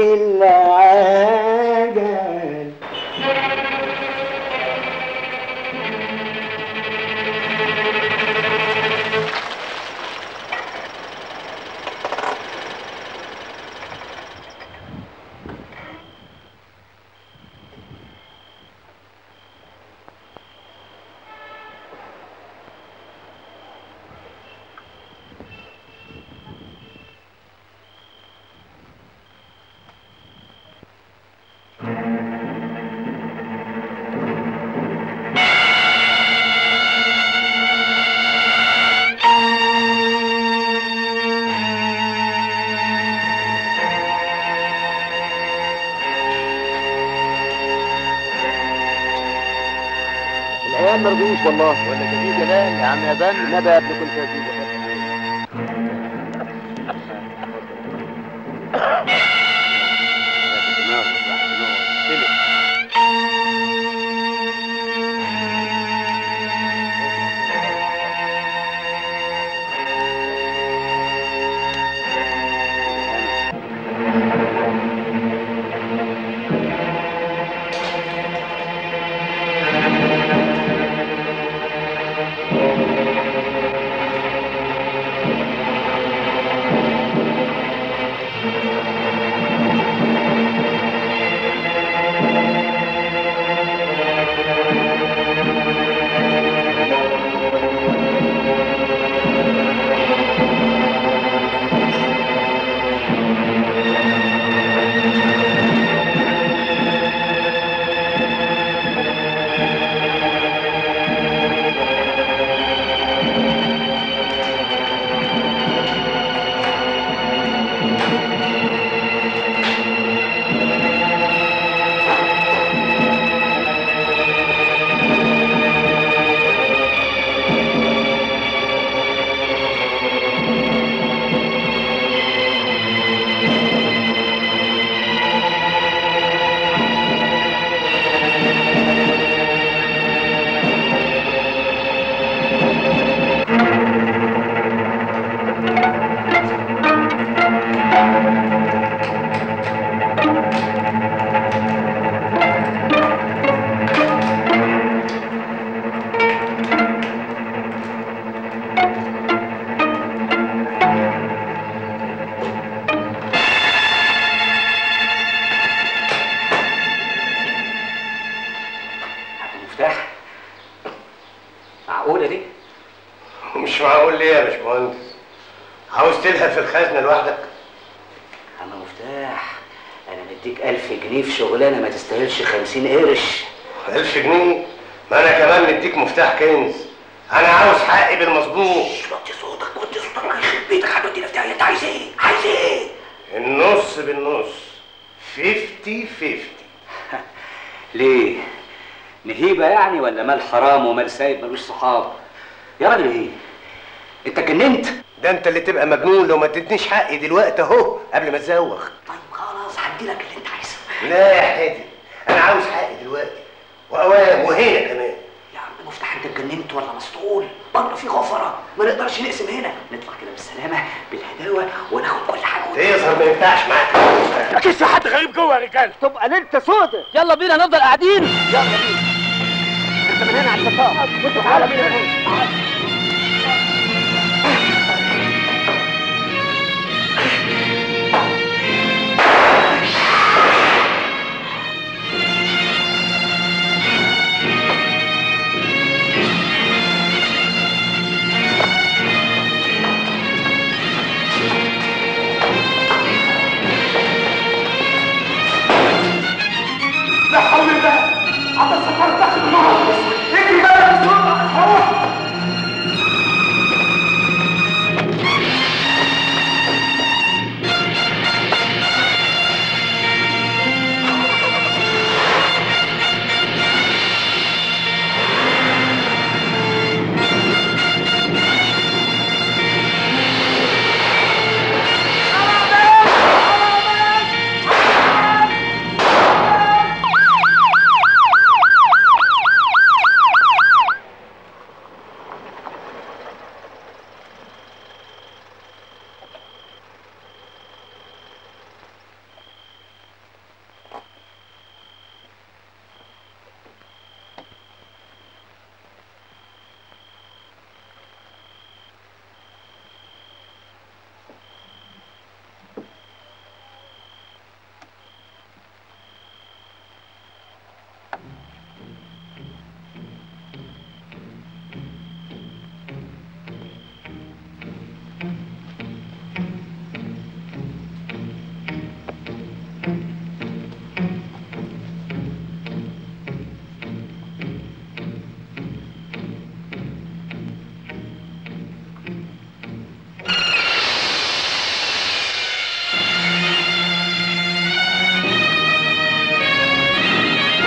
العجل العيال ما رضوش والله ولا كان في جمال يا عم يا بن النبي يا ابني كنت هجيبه مفتاح معقولة دي؟ مش معقول ليه يا باشمهندس عاوز تلهى في الخزنه لوحدك عم مفتاح أنا مديك ألف جنيه في شغلانة ما تستاهلش خمسين قرش ألف جنيه ما انا كمان مديك مفتاح كنز انا عاوز حقي بالمظبوط وطي صوتك وطي صوتك الله يخرب بيتك هتودينا في داهية أنت عايز إيه؟ عايز إيه؟ النص بالنص 50 50 ليه؟ نهيبة يعني ولا مال حرام ومال سايب ملوش صحاب؟ يا راجل إيه؟ أنت اتجننت؟ ده انت اللي تبقى مجنون لو ما اديتنيش حقي دلوقتي اهو قبل ما اتزوغ طيب خلاص هديلك اللي أنت عايزه لا يا حادي انا عاوز حقي دلوقتي واوام وهنا كمان يا عم مفتاح أنت اتجننت ولا مسطول؟ بره في غفرة ما نقدرش نقسم هنا نطلع كده بالسلامة بالهداوة وناخد كل حاجة يظهر ما ينفعش معاك اكيد في حد غريب جوه يا رجاله تبقى ليله سودة يلا بينا نفضل قاعدين يلا بينا انت من هنا على الشطار وانت تعالى بينا من هنا